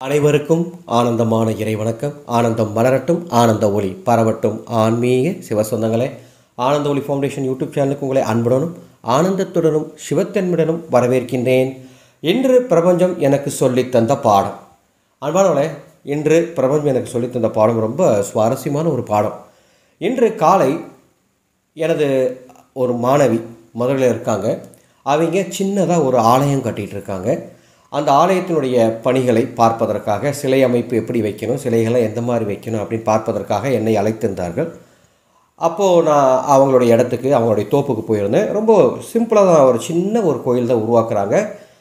அனைவருக்கும் ஆனந்தமான இறைவணக்கம் ஆனந்தம் மலரட்டும் ஆனந்த ஒளி பரவட்டும் ஆன்மீக சிவசொந்தங்களே ஆனந்த ஒளி ஃபவுண்டேஷன் யூடியூப் சேனலுக்கு உங்களை அன்புடனும் ஆனந்தத்துடனும் சிவத்தன்மையுடனும் வரவேற்கின்றேன் இன்று பிரபஞ்சம் எனக்கு சொல்லித் தந்த பாடம் அன்பானவளே இன்று பிரபஞ்சம் எனக்கு சொல்லித் தந்த பாடம் ரொம்ப சுவாரஸ்யமான ஒரு பாடம் இன்று காலை எனது ஒரு மாணவி முதல்ல இருக்காங்க அவங்க சின்னதாக ஒரு ஆலயம் கட்டிகிட்டு இருக்காங்க அந்த ஆலயத்தினுடைய பணிகளை பார்ப்பதற்காக சிலை அமைப்பு எப்படி வைக்கணும் சிலைகளை எந்த மாதிரி வைக்கணும் அப்படின்னு பார்ப்பதற்காக என்னை அழைத்திருந்தார்கள் அப்போது நான் அவங்களுடைய இடத்துக்கு அவங்களுடைய தோப்புக்கு போயிருந்தேன் ரொம்ப சிம்பிளாக தான் ஒரு சின்ன ஒரு கோயில் தான் உருவாக்குறாங்க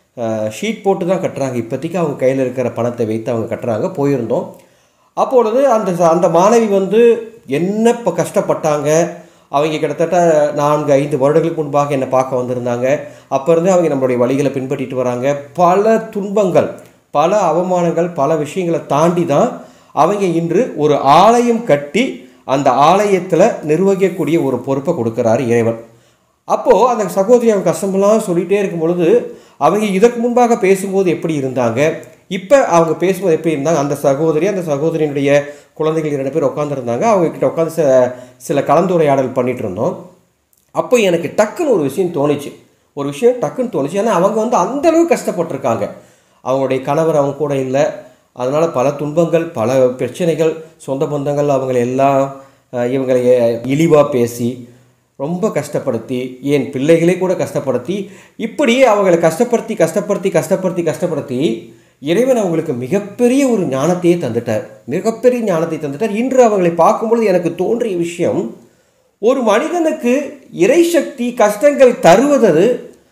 ஷீட் போட்டு தான் கட்டுறாங்க இப்போதைக்கு அவங்க கையில் இருக்கிற பணத்தை வைத்து அவங்க கட்டுறாங்க போயிருந்தோம் அப்பொழுது அந்த அந்த மாணவி வந்து என்ன இப்போ கஷ்டப்பட்டாங்க அவங்க கிட்டத்தட்ட நான்கு ஐந்து வருடங்களுக்கு முன்பாக என்னை பார்க்க வந்திருந்தாங்க அப்போ இருந்து அவங்க நம்மளுடைய வழிகளை பின்பற்றிட்டு வராங்க பல துன்பங்கள் பல அவமானங்கள் பல விஷயங்களை தாண்டி தான் அவங்க இன்று ஒரு ஆலயம் கட்டி அந்த ஆலயத்தில் நிர்வகிக்கக்கூடிய ஒரு பொறுப்பை கொடுக்குறாரு இறைவன் அப்போது அந்த சகோதரி அவங்க கஷ்டமெல்லாம் சொல்லிகிட்டே இருக்கும் பொழுது அவங்க இதற்கு முன்பாக பேசும்போது எப்படி இருந்தாங்க இப்போ அவங்க பேசும்போது எப்படி இருந்தாங்க அந்த சகோதரி அந்த சகோதரியினுடைய குழந்தைகள் இரண்டு பேர் உட்காந்துருந்தாங்க அவங்க கிட்ட உட்காந்து சில சில கலந்துரையாடல் பண்ணிட்டு இருந்தோம் அப்போ எனக்கு டக்குன்னு ஒரு விஷயம் தோணுச்சு ஒரு விஷயம் டக்குன்னு தோணுச்சு ஏன்னா அவங்க வந்து அந்த அளவுக்கு கஷ்டப்பட்டிருக்காங்க அவங்களுடைய கணவர் அவங்க கூட இல்லை அதனால் பல துன்பங்கள் பல பிரச்சனைகள் சொந்த பந்தங்கள் அவங்களை எல்லாம் அஹ், இவங்களை இழிவாக பேசி ரொம்ப கஷ்டப்படுத்தி என் பிள்ளைகளே கூட கஷ்டப்படுத்தி இப்படி அவங்களை கஷ்டப்படுத்தி கஷ்டப்படுத்தி கஷ்டப்படுத்தி கஷ்டப்படுத்தி இறைவன் அவங்களுக்கு மிகப்பெரிய ஒரு ஞானத்தையே தந்துட்டார் மிகப்பெரிய ஞானத்தை தந்துட்டார் இன்று அவங்களை பார்க்கும்பொழுது எனக்கு தோன்றிய விஷயம் ஒரு மனிதனுக்கு இறைசக்தி கஷ்டங்கள் தருவது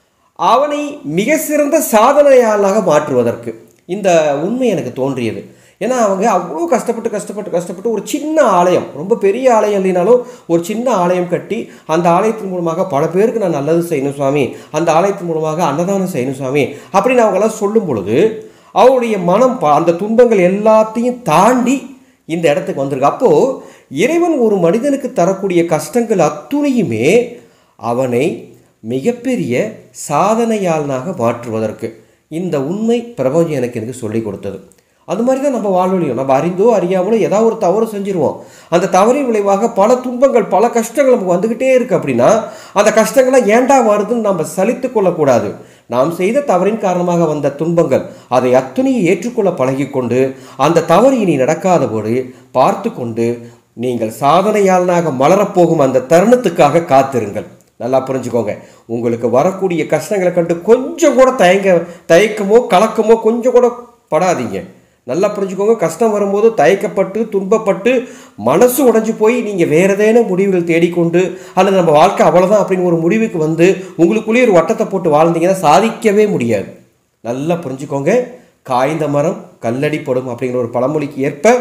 அவனை மிக சிறந்த சாதனையாளாக மாற்றுவதற்கு இந்த உண்மை எனக்கு தோன்றியது ஏன்னா அவங்க அவ்வளோ கஷ்டப்பட்டு கஷ்டப்பட்டு கஷ்டப்பட்டு ஒரு சின்ன ஆலயம் ரொம்ப பெரிய ஆலயம் இல்லைனாலும் ஒரு சின்ன ஆலயம் கட்டி அந்த ஆலயத்தின் மூலமாக பல பேருக்கு நான் நல்லது செய்யணும் சுவாமி அந்த ஆலயத்தின் மூலமாக அன்னதானம் செய்யணும் சுவாமி அப்படின்னு அவங்கெல்லாம் சொல்லும் பொழுது அவருடைய மனம் ப- அந்த துன்பங்கள் எல்லாத்தையும் தாண்டி இந்த இடத்துக்கு வந்திருக்கு அப்போது இறைவன் ஒரு மனிதனுக்கு தரக்கூடிய கஷ்டங்கள் அத்துணையுமே அவனை மிகப்பெரிய சாதனையாளனாக மாற்றுவதற்கு இந்த உண்மை பிரபஞ்சம் எனக்கு எனக்கு சொல்லிக் கொடுத்தது அது மாதிரி தான் நம்ம வாழ்வழியும் நம்ம அறிந்தோ அறியாமலோ ஏதாவது ஒரு தவறு செஞ்சிருவோம் அந்த தவறின் விளைவாக பல துன்பங்கள் பல கஷ்டங்கள் நமக்கு வந்துக்கிட்டே இருக்கு அப்படின்னா அந்த கஷ்டங்கள்லாம் ஏண்டா வருதுன்னு நம்ம சலித்து கொள்ளக்கூடாது நாம் செய்த தவறின் காரணமாக வந்த துன்பங்கள் அதை அத்தனையும் ஏற்றுக்கொள்ள பழகிக்கொண்டு அந்த தவறு இனி நடக்காதபோது பார்த்து கொண்டு நீங்கள் சாதனையாளனாக மலரப்போகும் அந்த தருணத்துக்காக காத்திருங்கள் நல்லா புரிஞ்சுக்கோங்க உங்களுக்கு வரக்கூடிய கஷ்டங்களை கண்டு கொஞ்சம் கூட தயங்க தயக்கமோ கலக்கமோ கொஞ்சம் கூட படாதீங்க நல்லா புரிஞ்சுக்கோங்க கஷ்டம் வரும்போது தயக்கப்பட்டு துன்பப்பட்டு மனசு உடைஞ்சு போய் நீங்கள் வேற ஏதேனும் முடிவுகள் தேடிக்கொண்டு அல்லது நம்ம வாழ்க்கை அவ்வளோதான் அப்படின்னு ஒரு முடிவுக்கு வந்து உங்களுக்குள்ளேயே ஒரு வட்டத்தை போட்டு வாழ்ந்தீங்கன்னா சாதிக்கவே முடியாது நல்லா புரிஞ்சுக்கோங்க காய்ந்த மரம் கல்லடிப்படும் அப்படிங்கிற ஒரு பழமொழிக்கு ஏற்ப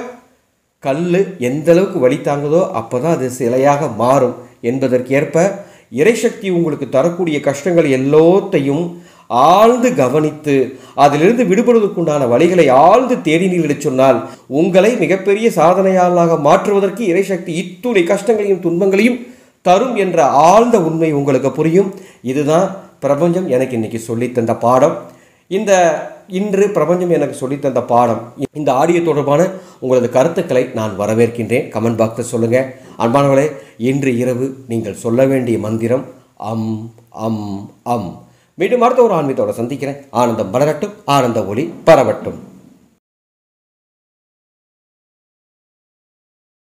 கல் எந்த அளவுக்கு வலி தாங்குதோ அப்போ தான் அது சிலையாக மாறும் என்பதற்கேற்ப இறைசக்தி உங்களுக்கு தரக்கூடிய கஷ்டங்கள் எல்லோத்தையும் ஆழ்ந்து கவனித்து அதிலிருந்து விடுபடுவதற்குண்டான வழிகளை ஆழ்ந்து தேடினீர்கள் சொன்னால் உங்களை மிகப்பெரிய சாதனையாளராக மாற்றுவதற்கு இறைசக்தி இத்துணை கஷ்டங்களையும் துன்பங்களையும் தரும் என்ற ஆழ்ந்த உண்மை உங்களுக்கு புரியும் இதுதான் பிரபஞ்சம் எனக்கு இன்னைக்கு சொல்லித் தந்த பாடம் இந்த இன்று பிரபஞ்சம் எனக்கு சொல்லித் தந்த பாடம் இந்த ஆடியோ தொடர்பான உங்களது கருத்துக்களை நான் வரவேற்கின்றேன் கமெண்ட் பாக்ஸில் சொல்லுங்கள் அன்பானவர்களே இன்று இரவு நீங்கள் சொல்ல வேண்டிய மந்திரம் அம் அம் அம் மீண்டும் அடுத்த ஒரு ஆன்மீகத்தோட சந்திக்கிறேன் ஆனந்தம் வளரட்டும் ஆனந்த ஒளி பரவட்டும்